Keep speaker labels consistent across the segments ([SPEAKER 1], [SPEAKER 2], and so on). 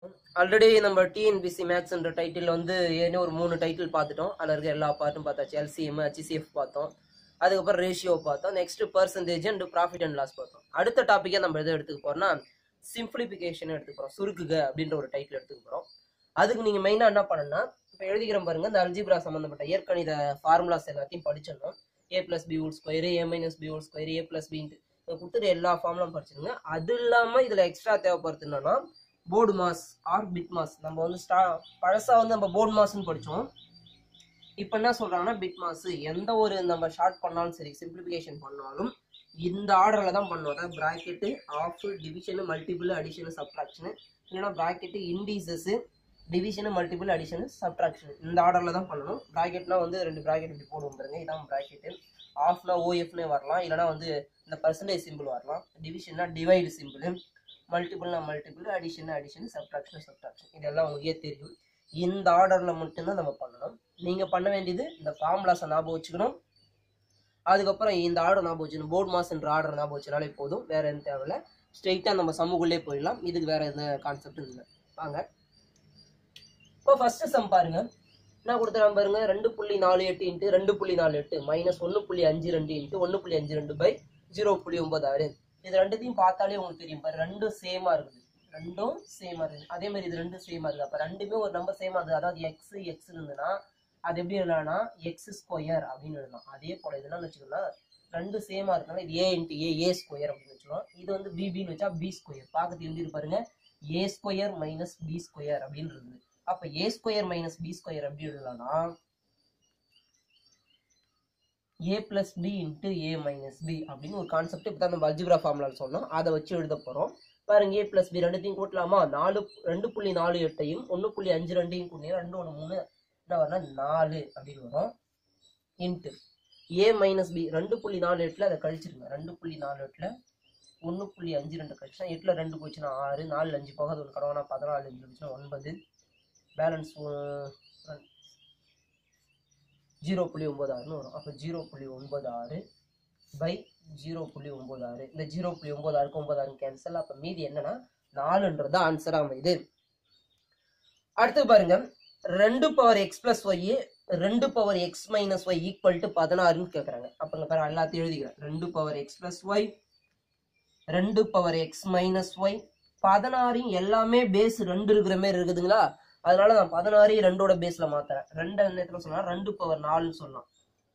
[SPEAKER 1] Already நம்ம TNPSC மேக்ஸ்ன்ற title வந்து ஏற்கனவே ஒரு மூணு டைட்டில் பார்த்துட்டோம் அதில் இருக்க எல்லா பார்ட்டும் பார்த்தாச்சு எல்சிஎம் ஹச்சிசிஎஃப் பார்த்தோம் அதுக்கப்புறம் ரேஷியோ பார்த்தோம் next percentage and profit and loss பார்த்தோம் அடுத்த டாப்பிக்கே நம்ம எதை எடுத்துக்க போறோம்னா சிம்பிளிஃபிகேஷன் எடுத்துக்க போறோம் சுருக்குக அப்படின்ற ஒரு டைட்டில் எடுத்துக்க போறோம் அதுக்கு நீங்க மெயினா என்ன பண்ணணும்னா இப்போ எழுதிக்கிறோம் பாருங்க இந்த அல்ஜிப்ரா சம்பந்தப்பட்ட இயற்கணித ஃபார்முலாஸ் எல்லாத்தையும் படிச்சிடணும் A plus B whole square A minus B whole square A plus B into கொடுத்துட்டு எல்லா ஃபார்முலாம் படிச்சிருங்க அது இல்லாம இதுல எக்ஸ்ட்ரா தேவைப்படுறது என்னன்னா BODMAS or BIDMAS நம்ம வந்து ஸ்டா பழசா வந்து நம்ம போர்டு மாஸ்ன்னு படிச்சோம் இப்போ என்ன சொல்றாங்கன்னா பிட் மாஸ் எந்த ஒரு நம்ம ஷார்ட் பண்ணாலும் சரி சிம்பிளிஃபிகேஷன் பண்ணாலும் இந்த ஆர்டர்ல தான் பண்ணுவோம் அதாவது bracket of division multiple addition subtraction இல்லைன்னா bracket indices division multiple addition subtraction இந்த ஆர்டர்ல தான் பண்ணணும் ப்ராக்கெட்னா வந்து ரெண்டு ப்ராக்கெட் இப்படி போடுவோம் பாருங்க இதான் ப்ராக்கெட்டு ஆஃப்னா ஓஎஃப்னே வரலாம் இல்லைனா வந்து இந்த பர்சன்டேஜ் சிம்பிள் வரலாம் டிவிஷன்னா டிவைடு சிம்பிள் மல்டிபிள்னா multiple addition addition subtraction subtraction இதெல்லாம் உங்களுக்கே தெரியும் இந்த ஆர்டர்ல மட்டும்தான் நம்ம பண்ணணும் நீங்க பண்ண வேண்டியது இந்த ஃபார்முலாஸை ஞாபகம் வச்சுக்கணும் அதுக்கப்புறம் இந்த ஆர்டர் ஞாபகம் வச்சுக்கணும் போர்ட் மாஸ்ன்ற ஆர்டர் ஞாபகம் வச்சுனாலே போதும் வேற எந்த தேவையில்ல ஸ்ட்ரெயிட்டா நம்ம சமூகக்குள்ளே போயிடலாம் இதுக்கு வேற எந்த கான்செப்ட் இல்லை வாங்க இப்போ ஃபர்ஸ்ட் சம் பாருங்க என்ன கொடுத்துறான் பாருங்க ரெண்டு புள்ளி நாலு எட்டு இன்ட்டு ரெண்டு புள்ளி நாலு எட்டு மைனஸ் ஒன்று புள்ளி அஞ்சு ரெண்டு இன்ட்டு ஒன்று புள்ளி அஞ்சு ரெண்டு பை ஜீரோ புள்ளி ஒன்பது ஆறு இது ரெண்டுத்தையும் பார்த்தாலே உங்களுக்கு தெரியும் பாரு ரெண்டும் சேமா இருக்குது ரெண்டும் சேமா இருக்குது அதே மாதிரி இது ரெண்டும் சேமா இருக்குது அப்ப ரெண்டுமே ஒரு நம்பர் சேமா இருக்குது அதாவது எக்ஸ் எக்ஸ் இருந்ததுன்னா அது எப்படி எழுதலாம்னா எக்ஸ் ஸ்கொயர் அப்படின்னு எழுதலாம் அதே போல இது என்னன்னு வச்சுக்கலாம் ரெண்டு சேமா இருக்கனால இது A into A A square அப்படின்னு வச்சுக்கலாம் இது வந்து பிபின்னு வச்சா பி ஸ்கொயர் பார்க்கறது எப்படி இருக்கு பாருங்க A square minus B square அப்படின்னு இருக்குது அப்ப A square minus B square எப்படி எழுதலாம்னா A plus B into A minus B அப்படின்னு ஒரு கான்செப்ட் இப்போ தான் நம்ம அல்ஜிப்ரா ஃபார்முலான்னு சொன்னோம் அதை வச்சு எழுத போகிறோம் பாருங்க ஏ பிளஸ் பி ரெண்டுத்தையும் கூட்டலாமா நாலு ரெண்டு புள்ளி நாலு எட்டையும் ஒன்று புள்ளி அஞ்சு ரெண்டையும் கூட்டினா ரெண்டு ஒன்று மூணு என்ன வரனா நாலு அப்படின்னு வரும் இன்ட்டு ஏ மைனஸ் பி ரெண்டு புள்ளி நாலு எட்டில் அதை கழிச்சிருங்க ரெண்டு புள்ளி நாலு எட்டில் ஒன்று புள்ளி அஞ்சு ரெண்டு கழிச்சுனா எட்டில் ரெண்டு போச்சுன்னா ஆறு நாலு அஞ்சு போகாது ஒன்று கடவுனா பதினாலு அஞ்சு இருந்துச்சுன்னா ஒன்பது பேலன்ஸ் ஜீரோ புள்ளி ஒம்பது ஆறுன்னு வரும் அப்போ ஜீரோ புள்ளி ஒன்பது ஆறு பை ஜீரோ புள்ளி ஒம்பது ஆறு இந்த ஜீரோ புள்ளி ஒம்பது ஆறுக்கு ஒம்பது ஆறு கேன்சல் அப்போ மீதி என்னன்னா நாலுன்றது ஆன்சர் அமையுது அடுத்து பாருங்க ரெண்டு பவர் எக்ஸ் பிளஸ் ஒய் ரெண்டு power X minus Y equal to பதினாறுன்னு கேட்குறாங்க அப்போ இங்கே பாரு எல்லாத்தையும் எழுதிக்கிறேன் ரெண்டு பவர் எக்ஸ் பிளஸ் ஒய் ரெண்டு பவர் எக்ஸ் மைனஸ் ஒய் பதினாறையும் எல்லாமே பேஸ் ரெண்டு இருக்கிற மாதிரி இருக்குதுங்களா அதனால நான் பதினாறு ரெண்டோட பேஸ்ல மாத்துறேன் ரெண்டு நேரத்துல சொன்னா ரெண்டு பவர் நாலுன்னு சொல்லலாம்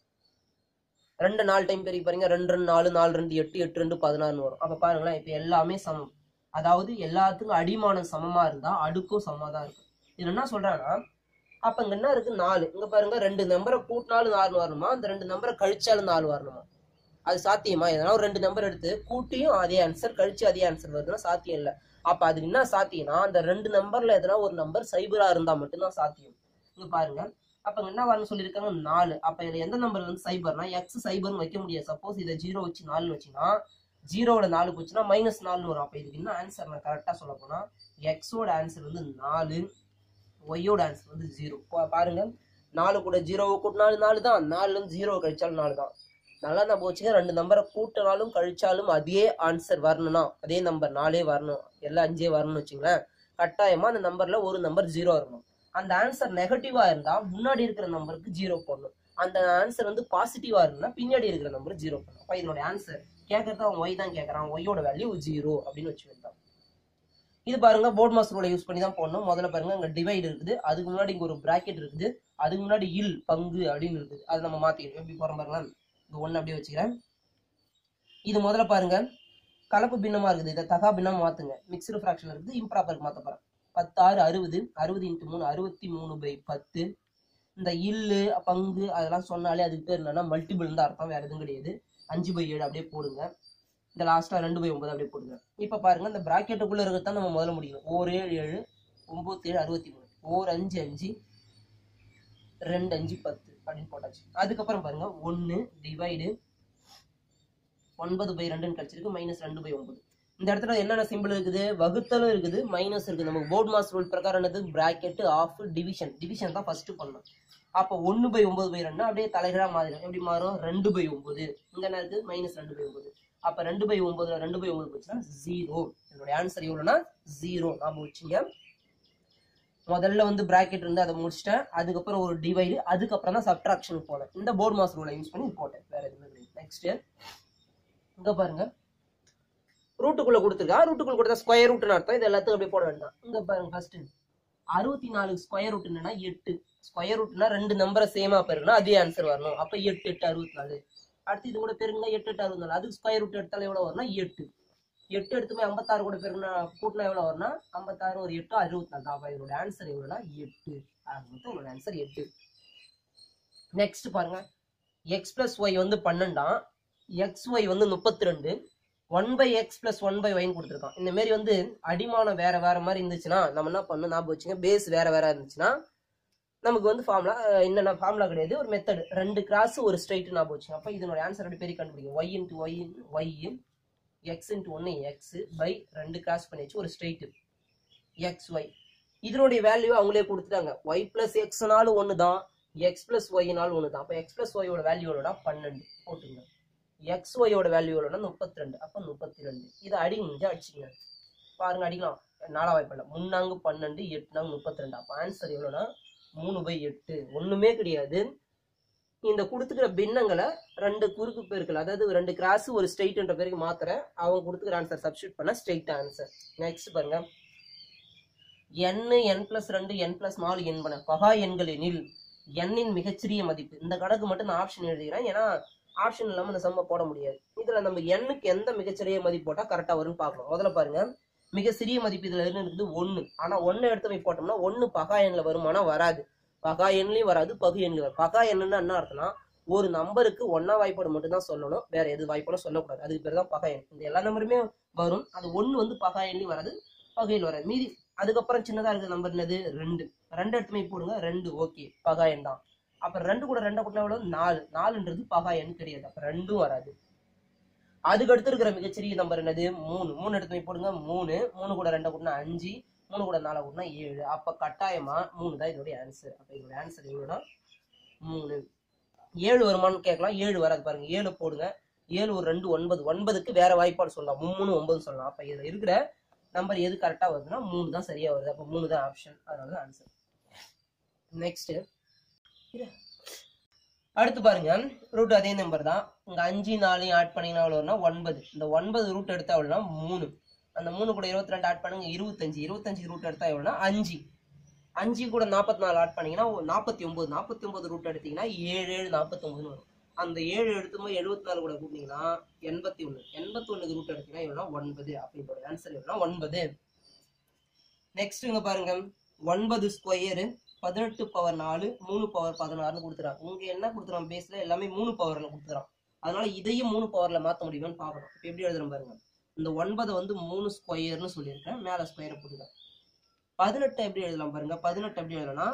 [SPEAKER 1] ரெண்டு நாலு டைம் பெரிய பாருங்க ரெண்டு ரெண்டு நாலு நாலு ரெண்டு எட்டு எட்டு ரெண்டு பதினாறுன்னு வரும் அப்ப பாருங்களேன் இப்ப எல்லாமே சமம் அதாவது எல்லாத்துக்கும் அடிமானம் சமமா இருந்தா அடுக்கும் சமமா தான் இருக்கும் இது என்ன சொல்றாங்கன்னா அப்ப இங்க என்ன இருக்கு நாலு இங்க பாருங்க ரெண்டு நம்பரை கூட்டினாலும் நாலு வரணுமா அந்த ரெண்டு நம்பரை கழிச்சாலும் நாலு வரணுமா அது சாத்தியமா எதனா ஒரு ரெண்டு நம்பர் எடுத்து கூட்டியும் அதே ஆன்சர் கழிச்சு அதே ஆன்சர் வருதுன்னா சாத்தியம் இல்லை அப்ப அதுக்கு என்ன சாத்தியம்னா அந்த ரெண்டு நம்பர்ல எதனா ஒரு நம்பர் சைபரா இருந்தா மட்டும்தான் சாத்தியம் இங்க பாருங்க அப்ப இங்க என்ன வரணும் சொல்லியிருக்காங்க நாலு அப்ப இதுல எந்த நம்பர் வந்து சைபர்னா எக்ஸ் சைபர்னு வைக்க முடியாது சப்போஸ் இதை ஜீரோ வச்சு நாலுன்னு வச்சுன்னா ஜீரோல நாலு போச்சுன்னா மைனஸ் நாலுன்னு வரும் அப்ப இதுக்கு என்ன ஆன்சர் நான் கரெக்டா சொல்ல போனா எக்ஸோட ஆன்சர் வந்து நாலு ஒய்யோட ஆன்சர் வந்து ஜீரோ பாருங்க நாலு கூட ஜீரோவை கூட்டினாலும் நாலு தான் நாலுல இருந்து ஜீரோ கழிச்சாலும் நாலு தான் நல்லா நம்ம வச்சுக்க ரெண்டு நம்பரை கூட்டினாலும் கழிச்சாலும் அதே ஆன்சர் வரணும்னா அதே நம்பர் நாலே வரணும் எல்லாம் அஞ்சே வரணும்னு வச்சுங்களேன் கட்டாயமா அந்த நம்பர்ல ஒரு நம்பர் ஜீரோ இருக்கணும் அந்த ஆன்சர் நெகட்டிவா இருந்தா முன்னாடி இருக்கிற நம்பருக்கு ஜீரோ போடணும் அந்த ஆன்சர் வந்து பாசிட்டிவா இருந்தா பின்னாடி இருக்கிற நம்பர் ஜீரோ பண்ணணும் அப்ப இதனோட ஆன்சர் கேட்கறது அவன் ஒய் தான் கேட்கறான் ஒய்யோட வேல்யூ ஜீரோ அப்படின்னு வச்சுக்கிட்டான் இது பாருங்க போர்ட் மாஸ் ரூலை யூஸ் பண்ணி தான் போடணும் முதல்ல பாருங்க இங்க டிவைட் இருக்குது அதுக்கு முன்னாடி இங்க ஒரு பிராக்கெட் இருக்குது அதுக்கு முன்னாடி இல் பங்கு அப்படின்னு இருக்குது அதை நம்ம மாத்திக்கணும் எப்படி போறோம் பாருங்களேன் இந்த ஒன்று அப்படியே வச்சுக்கிறேன் இது முதல்ல பாருங்க கலப்பு பின்னமா இருக்குது இதை தகா பின்னம் மாத்துங்க மிக்சடு ஃப்ராக்ஷன் இருக்குது இம்ப்ராப்பருக்கு மாத்த போறேன் பத்தாறு அறுபது அறுபது இன்ட்டு மூணு அறுபத்தி மூணு பை பத்து இந்த இல்லு பங்கு அதெல்லாம் சொன்னாலே அதுக்கு பேர் என்னன்னா மல்டிபிள் தான் அர்த்தம் வேற எதுவும் கிடையாது அஞ்சு பை ஏழு அப்படியே போடுங்க இந்த லாஸ்டா ரெண்டு பை ஒன்பது அப்படியே போடுங்க இப்ப பாருங்க இந்த பிராக்கெட்டுக்குள்ள இருக்கிறதான் நம்ம முதல்ல முடியும் ஓர் ஏழு ஏழு ஒன்பது ஏழு அறுபத்தி மூணு ஓர் அஞ்சு அஞ்சு ரெண்டு அஞ்சு பத்து அப்படின்னு போட்டாச்சு அதுக்கப்புறம் பாருங்க ஒன்னு டிவைடு ஒன்பது பை ரெண்டுன்னு கிடைச்சிருக்கு மைனஸ் ரெண்டு பை ஒன்பது இந்த இடத்துல என்னென்ன சிம்பிள் இருக்குது வகுத்தலும் இருக்குது மைனஸ் இருக்குது நமக்கு போர்ட் மாஸ் ரூல் பிரகாரம் என்னது பிராக்கெட் ஆஃப் டிவிஷன் டிவிஷன் தான் ஃபர்ஸ்ட் பண்ணணும் அப்போ ஒன்று பை ஒன்பது பை ரெண்டு அப்படியே தலைகீழா மாறிடும் எப்படி மாறும் ரெண்டு பை ஒன்பது இங்க என்ன இருக்குது மைனஸ் ரெண்டு பை ஒன்பது அப்ப ரெண்டு பை ஒன்பதுல ரெண்டு பை ஒன்பது போச்சுன்னா ஜீரோ என்னுடைய ஆன்சர் எவ்வளவுனா ஜீரோ ஞாபகம் வச்சுங்க முதல்ல வந்து பிராக்கெட் இருந்து அதை முடிச்சிட்டேன் அதுக்கப்புறம் ஒரு டிவைடு அதுக்கப்புறம் தான் சப்ட்ராக்ஷன் போனேன் இந்த போர்டு மாஸ் ரூலை யூஸ் பண்ணி போட்டேன் வேற எதுவுமே கிடையாது நெக்ஸ்ட் இங்க பாருங்க ரூட்டுக்குள்ள கொடுத்துருக்கா ரூட்டுக்குள்ள கொடுத்தா ஸ்கொயர் ரூட்னு அர்த்தம் இது எல்லாத்துக்கும் அப்படியே போட வேண்டாம் இங்க பாருங்க ஃபர்ஸ்ட் அறுபத்தி நாலு ஸ்கொயர் ரூட் என்னன்னா எட்டு ஸ்கொயர் ரூட்னா ரெண்டு நம்பரை சேமா பெருக்கணும் அதே ஆன்சர் வரணும் அப்ப எட்டு எட்டு அறுபத்தி நாலு அடுத்து இது கூட பெருங்க எட்டு எட்டு அறுபத்தி நாலு அதுக்கு ஸ்கொயர் ரூட் எடுத்தாலும் எவ்வளவு வரும்னா எட்டு எட்டு எடுத்துமே ஐம்பத்தாறு கூட பெருக்குனா கூட்டினா எவ்வளவு வரும்னா ஐம்பத்தாறு ஒரு எட்டு அறுபத்தி நாலு அப்ப இதோட ஆன்சர் எவ்வளவுனா எட்டு ஆக மொத்தம் இதோட ஆன்சர் எட்டு நெக்ஸ்ட் பாருங்க எக்ஸ் பிளஸ் ஒய் வந்து பன்னெண்டாம் எக்ஸ் ஒய் வந்து முப்பத்தி ரெண்டு one by X plus one by ஒய்னு கொடுத்துருக்கான் இந்த மாதிரி வந்து அடிமானம் வேற வேற மாதிரி இருந்துச்சுன்னா நம்ம என்ன பண்ணணும் ஞாபகம் வச்சுங்க பேஸ் வேற வேற இருந்துச்சுன்னா நமக்கு வந்து ஃபார்முலா என்னென்ன ஃபார்முலா கிடையாது ஒரு மெத்தட் ரெண்டு கிராஸ் ஒரு ஸ்ட்ரைட் ஞாபகம் வச்சுங்க அப்போ இதனோட ஆன்சர் எப்படி பெரிய கண்டுபிடிக்கும் Y into Y Y X into ஒன்று எக்ஸ் பை ரெண்டு கிராஸ் பண்ணி வச்சு ஒரு ஸ்ட்ரைட் எக்ஸ் ஒய் இதனுடைய வேல்யூ அவங்களே கொடுத்துட்டாங்க ஒய் பிளஸ் எக்ஸ்னாலும் ஒன்று தான் எக்ஸ் பிளஸ் ஒய்னாலும் ஒன்று தான் அப்போ எக்ஸ் பிளஸ் ஒய்யோட வேல்யூவோட பன்னெண்டு போட்டுங்க எக்ஸ் ஒய்யோட வேல்யூவோட முப்பத்தி ரெண்டு அப்போ முப்பத்தி ரெண்டு இதை அடி முடிஞ்சா அடிச்சுங்க பாருங்க அடிக்கலாம் நாலா வாய்ப்பில்ல முன்னாங்கு பன்னெண்டு எட்டுனாங்க முப்பத்தி ரெண்டு அப்போ ஆன்சர் எவ்வளோனா மூணு பை எட்டு ஒன்றுமே கிடையாது இந்த கொடுத்துக்கிற பின்னங்களை ரெண்டு குறுக்கு பெருக்கல் அதாவது ரெண்டு கிராஸ் ஒரு ஸ்ட்ரெயிட்ன்ற பேருக்கு மாத்துறேன் அவங்க கொடுத்துக்கிற ஆன்சர் சப்ஸ்டியூட் பண்ண ஸ்ட்ரெயிட் ஆன்சர் நெக்ஸ்ட் பாருங்க என் என் பிளஸ் ரெண்டு என் பிளஸ் நாலு என்பன பகா எண்கள் எனில் எண்ணின் மிகச்சிறிய மதிப்பு இந்த கணக்கு மட்டும் நான் ஆப்ஷன் எழுதுகிறேன் ஏன்னா ஆப்ஷன் இல்லாம இந்த சம்ம போட முடியாது இதுல நம்ம எண்ணுக்கு எந்த மிகச்சிறிய மதிப்பு போட்டா கரெக்டா வரும்னு பார்க்கணும் முதல்ல பாருங்க மிக சிறிய மதிப்பு இதுல இருந்து இருக்குது ஒண்ணு ஆனா ஒண்ணு எடுத்து போய் போட்டோம்னா ஒண்ணு பகா எண்ணில் வருமானா வராது பகா எண்ணிலையும் வராது பகு எண்ணில் வரும் பகா எண்ணுன்னா என்ன அர்த்தம்னா ஒரு நம்பருக்கு ஒன்னா வாய்ப்பாடு மட்டும் தான் சொல்லணும் வேற எது வாய்ப்பாடும் சொல்லக்கூடாது அதுக்கு பேர் தான் பகா எண் இந்த எல்லா நம்பருமே வரும் அது ஒண்ணு வந்து பகா எண்ணிலையும் வராது பகையில் வராது மீதி அதுக்கப்புறம் சின்னதா இருக்கிற நம்பர் என்னது ரெண்டு ரெண்டு எடுத்து போய் போடுங்க ரெண்டு ஓகே பகா எண் தான் அப்ப ரெண்டு கூட ரெண்டை கூட்டினா எவ்வளவு நாலு நாலுன்றது பகா எண் கிடையாது அப்ப ரெண்டும் வராது அதுக்கு அடுத்து இருக்கிற மிகச்சிறிய நம்பர் என்னது மூணு மூணு எடுத்து போய் போடுங்க மூணு மூணு கூட ரெண்டை கூட்டினா அஞ்சு மூணு கூட நாலு கூட்டினா ஏழு அப்ப கட்டாயமா மூணு தான் இதோடைய ஆன்சர் அப்ப இதோட ஆன்சர் எவ்வளவுனா மூணு ஏழு வருமானு கேட்கலாம் ஏழு வராது பாருங்க ஏழு போடுங்க ஏழு ஒரு ரெண்டு ஒன்பது ஒன்பதுக்கு வேற வாய்ப்பாடு சொல்லலாம் மூணு ஒன்பது சொல்லலாம் அப்ப இதுல இருக்கிற நம்பர் எது கரெக்டா வருதுன்னா மூணு தான் சரியா வருது அப்ப மூணு தான் ஆப்ஷன் அதனால ஆன்சர் நெக்ஸ்ட் அடுத்து பாருங்க ரூட் அதே நம்பர் தான் இங்க அஞ்சு நாலையும் ஆட் பண்ணீங்கன்னா எவ்வளவு வரும்னா ஒன்பது இந்த ஒன்பது ரூட் எடுத்தா எவ்வளோனா மூணு அந்த மூணு கூட இருபத்தி ரெண்டு ஆட் பண்ணுங்க இருபத்தஞ்சு இருபத்தஞ்சு ரூட் எடுத்தா எவ்வளோனா அஞ்சு அஞ்சு கூட நாற்பத்தி நாலு ஆட் பண்ணீங்கன்னா நாற்பத்தி ஒன்பது நாற்பத்தி ஒன்பது ரூட் எடுத்தீங்கன்னா ஏழு ஏழு நாற்பத்தி ஒன்பதுன்னு வரும் அந்த ஏழு எடுத்தும்போது எழுபத்தி நாலு கூட கூட்டிங்கன்னா எண்பத்தி ஒன்று எண்பத்தி ஒண்ணுக்கு ரூட் எடுத்தீங்கன்னா எவ்வளோ ஒன்பது அப்படின்றோட ஆன்சர் எவ்வளோ ஒன்பது நெக்ஸ்ட் இங்க பாருங்க ஒன்பது ஸ்கொயரு பதினெட்டு பவர் நாலு மூணு பவர் பதினாறுன்னு கொடுத்துறாங்க இங்க என்ன கொடுத்துறான் பேஸ்ல எல்லாமே மூணு பவர்ல கொடுத்துறான் அதனால இதையும் மூணு பவர்ல மாத்த முடியுமான்னு பார்க்கணும் இப்போ எப்படி எழுதுறோம் பாருங்க இந்த ஒன்பதை வந்து மூணு ஸ்கொயர்னு சொல்லியிருக்கேன் மேல ஸ்கொயரை போட்டுக்க பதினெட்டு எப்படி எழுதலாம் பாருங்க பதினெட்டு எப்படி எழுதலாம்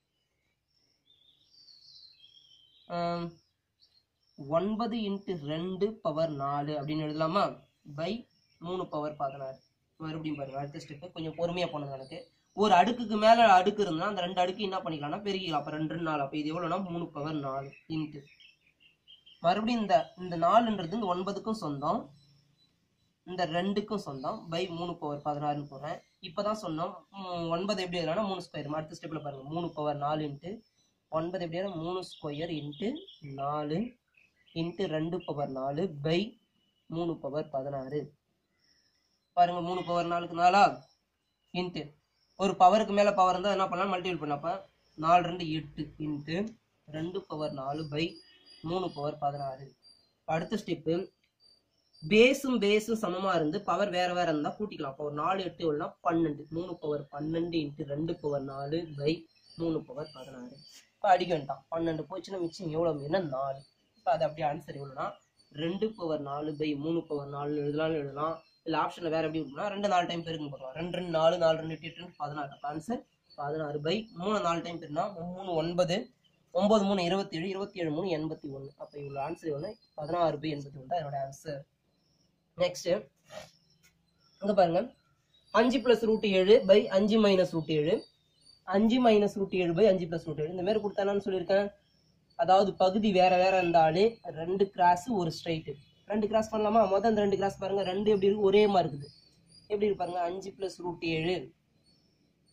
[SPEAKER 1] ஆம், ஒன்பது இன்ட்டு ரெண்டு பவர் நாலு அப்படின்னு எழுதலாமா பை மூணு பவர் பதினாறு மறுபடியும் பாருங்க அடுத்த ஸ்டெப்பு கொஞ்சம் பொறுமையா போனது எனக்கு ஒரு அடுக்குக்கு மேல அடுக்கு இருந்தா அந்த ரெண்டு அடுக்கு என்ன பண்ணிக்கலாம்னா பெருகிக்கலாம் அப்ப ரெண்டு ரெண்டு நாலு அப்ப இது எவ்வளவுனா மூணு பவர் நாலு இன்ட்டு மறுபடியும் இந்த இந்த நாலுன்றது இந்த ஒன்பதுக்கும் சொந்தம் இந்த ரெண்டுக்கும் சொந்தம் பை மூணு பவர் பதினாறுன்னு போடுறேன் இப்பதான் சொன்னோம் ம், ஒன்பது எப்படி எழுதலாம் மூணு ஸ்கொயர் அடுத்த ஸ்டெப்ல பாருங்க மூணு பவர் நாலு இன்ட்டு ஒன்பது எப்படி எழுதலாம்? மூணு ஸ்கொயர் இன்ட்டு நாலு இன்ட்டு ரெண்டு பவர் நாலு பை மூணு பவர் பதினாறு பாருங்க மூணு பவர் நாலுக்கு நாலா இன்ட்டு ஒரு பவருக்கு மேல பவர் இருந்தா என்ன பண்ணலாம் மல்டிபிள் பண்ணப்ப நாலு ரெண்டு எட்டு இன்ட்டு ரெண்டு பவர் நாலு பை மூணு பவர் பதினாறு அடுத்த ஸ்டெப்பு பேஸும் பேஸும் சமமா இருந்து பவர் வேற வேற இருந்தா கூட்டிக்கலாம் அப்போ ஒரு நாலு எட்டு எவ்வளோனா பன்னெண்டு மூணு பவர் பன்னெண்டு இன்ட்டு ரெண்டு பவர் நாலு பை மூணு பவர் பதினாறு இப்போ அடிக்க வேண்டாம் பன்னெண்டு போச்சுன்னா மிச்சம் எவ்வளோ மீனா நாலு இப்போ அது அப்படியே ஆன்சர் எவ்வளோனா ரெண்டு பவர் நாலு பை மூணு பவர் நாலு எழுதலாம் எழுதலாம் இல்லை ஆப்ஷனில் வேற எப்படி இருக்குன்னா ரெண்டு நாலு டைம் பெருங்க பார்க்கலாம் ரெண்டு ரெண்டு நாலு நாலு ரெண்டு எட்டு எட்டு ரெண்டு பதினாறு ஆன்சர் பதினாறு பை மூணு நாலு டைம் பெருனா மூணு ஒன்பது ஒன்பது மூணு இருபத்தி ஏழு இருபத்தி ஏழு மூணு எண்பத்தி ஒன்று அப்போ இவ்வளோ ஆன்சர் எவ்வளோ பதினாறு பை எண்பத்தி ஒன்று தான் என்னோட ஆன்சர் நெக்ஸ்ட் இங்க பாருங்க அஞ்சு பிளஸ் ரூட் ஏழு பை அஞ்சு மைனஸ் ரூட் ஏழு அஞ்சு மைனஸ் ரூட் ஏழு பை அஞ்சு பிளஸ் ரூட் ஏழு இந்த மாதிரி கொடுத்தானு சொல்லியிருக்கேன் அதாவது பகுதி வேற வேற இருந்தாலே ரெண்டு கிராஸ் ஒரு ஸ்ட்ரைட் ரெண்டு கிராஸ் பண்ணலாமா மொதல் அந்த ரெண்டு கிராஸ் பாருங்க ரெண்டு எப்படி இருக்கு ஒரே மாதிரி இருக்குது எப்படி இருக்கு பாருங்க அஞ்சு பிளஸ் ரூட் ஏழு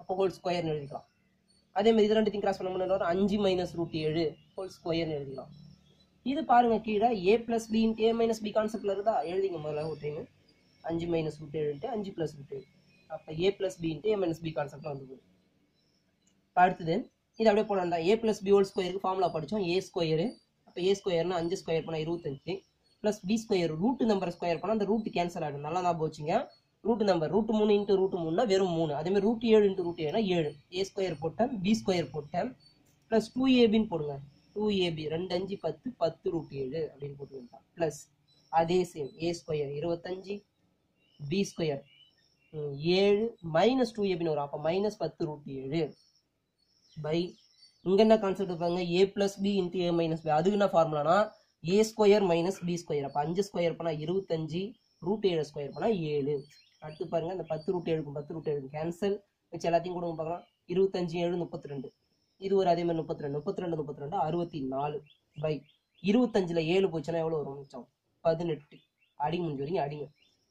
[SPEAKER 1] அப்போ ஹோல் ஸ்கொயர்னு எழுதிக்கலாம் அதே மாதிரி இது ரெண்டுத்தையும் கிராஸ் பண்ண முடியும் அஞ்சு மைனஸ் ரூட் ஏழு ஹோல் ஸ்கொயர்னு எழுதிக்கலாம் இது பாருங்க கீழே A plus B into A minus B கான்செப்ட்ல இருக்குதா எழுதிங்க முதல்ல ஒரு டைம் அஞ்சு மைனஸ் ரூட் ஏழுன்ட்டு அஞ்சு பிளஸ் ரூட் ஏழு அப்போ A plus B into A minus B கான்செப்ட்ல வந்து போகுது இப்ப அடுத்தது இது அப்படியே போல ஏ பிளஸ் பி ஹோல் ஸ்கொயருக்கு ஃபார்முலா படித்தோம் ஏ ஸ்கொயரு அப்போ ஏ ஸ்கொயர்னா அஞ்சு ஸ்கொயர் பண்ணால் இருபத்தஞ்சு plus B square root number square பண்ணால் அந்த ரூட் கேன்சல் ஆகிடும் நல்லா தான் போச்சுங்க ரூட் நம்பர் ரூட் மூணு இன்ட்டு ரூட் மூணுனா வெறும் மூணு அதே மாதிரி ரூட் ஏழு இன்ட்டு ரூட் ஏழுனா ஏழு ஏ ஸ்கொயர் போட்டேன் பி ஸ்கொயர் போட்டேன் ப்ளஸ் டூ ஏபின்னு போடுங்க டூ ஏபி ரெண்டு அஞ்சு பத்து பத்து ரூட் ஏழு அப்படின்னு போட்டு வேண்டாம் ப்ளஸ் அதே சேம் ஏ ஸ்கொயர் இருபத்தஞ்சு பி ஸ்கொயர் ஏழு மைனஸ் டூ ஏபின்னு வரும் அப்போ மைனஸ் பத்து ரூட் ஏழு பை இங்க என்ன கான்செப்ட் இருப்பாங்க A plus B into A minus B அதுக்கு என்ன ஃபார்முலானா A square minus B square அப்போ அஞ்சு ஸ்கொயர் பண்ணால் இருபத்தஞ்சு ரூட் ஏழு ஸ்கொயர் பண்ணால் ஏழு அடுத்து பாருங்க இந்த பத்து ரூட் ஏழுக்கும் பத்து ரூட் ஏழுக்கும் கேன்சல் வச்சு எல்லாத்தையும் கொடுங்க பார்க்கலாம் இருபத்தஞ்சு ஏழு முப்பத்தி ரெண்டு இது ஒரு அதே மாதிரி முப்பத்தி ரெண்டு முப்பத்தி ரெண்டு முப்பத்தி ரெண்டு அறுபத்தி நாலு பை இருபத்தஞ்சுல ஏழு போச்சுன்னா எவ்வளோ வரும் மிச்சம் பதினெட்டு அடிங்க முடிஞ்ச வரைக்கும் அடிங்க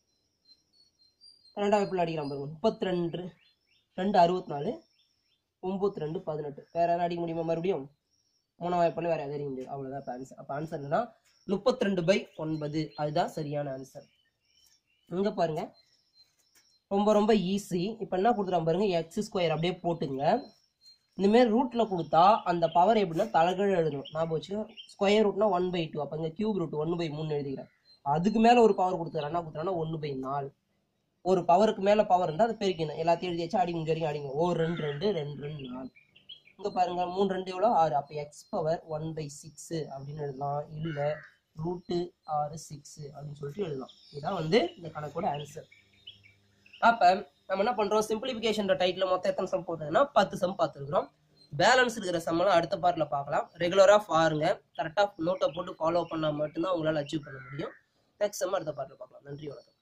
[SPEAKER 1] ரெண்டாவது எப்படி அடிக்கிறான் பாருங்க முப்பத்தி ரெண்டு ரெண்டு அறுபத்தி நாலு ஒம்பத்தி ரெண்டு பதினெட்டு வேற யாரும் அடிக்க முடியுமா மறுபடியும் மூணாவது வாய்ப்பால வேற எதுவும் அடிக்க முடியாது அவ்வளோதான் இப்போ ஆன்சர் அப்போ ஆன்சர் என்னன்னா முப்பத்தி ரெண்டு பை ஒன்பது அதுதான் சரியான ஆன்சர் இங்க பாருங்க ரொம்ப ரொம்ப ஈஸி இப்போ என்ன கொடுத்துறான் பாருங்க எக்ஸ் ஸ்கொயர் அப்படியே போட்டுங்க இந்த மாதிரி ரூட்ல கொடுத்தா அந்த பவர் எப்படின்னா தலைகீழ எழுதணும் நான் போச்சு ஸ்கொயர் ரூட்னா ஒன் பை டூ அப்போ இங்கே கியூப் ரூட் ஒன் பை மூணு எழுதிக்கிறேன் அதுக்கு மேல ஒரு பவர் கொடுத்துறேன் என்ன கொடுத்துறான்னா ஒன்று பை நாலு ஒரு பவருக்கு மேல பவர் இருந்தால் அதை பெருக்கணும் எல்லாத்தையும் எழுதி வச்சு அடிங்க வரைக்கும் அடிங்க ஓ ரெண்டு ரெண்டு ரெண்டு ரெண்டு நாலு இங்க பாருங்க மூணு ரெண்டு எவ்வளோ ஆறு அப்போ X power one by six அப்படின்னு எழுதலாம் இல்லை ரூட்டு ஆறு சிக்ஸ் அப்படின்னு சொல்லிட்டு எழுதலாம் இதுதான் வந்து இந்த கணக்கோட ஆன்சர் அப்ப நம்ம என்ன பண்றோம் சிம்பிளிஃபிகேஷன் டைட்டில் மொத்தம் எத்தனை சம் போட்டதுன்னா பத்து சம் பார்த்துருக்குறோம் பேலன்ஸ் இருக்கிற சம்மெல்லாம் அடுத்த பார்ட்ல பார்க்கலாம் ரெகுலரா பாருங்க கரெக்டா நோட்டை போட்டு ஃபாலோ பண்ணா மட்டும்தான் உங்களால அச்சீவ் பண்ண முடியும் நெக்ஸ்ட் சம் அடுத்த பார்ட்ல பார்க்கலாம் நன்றி வணக்கம்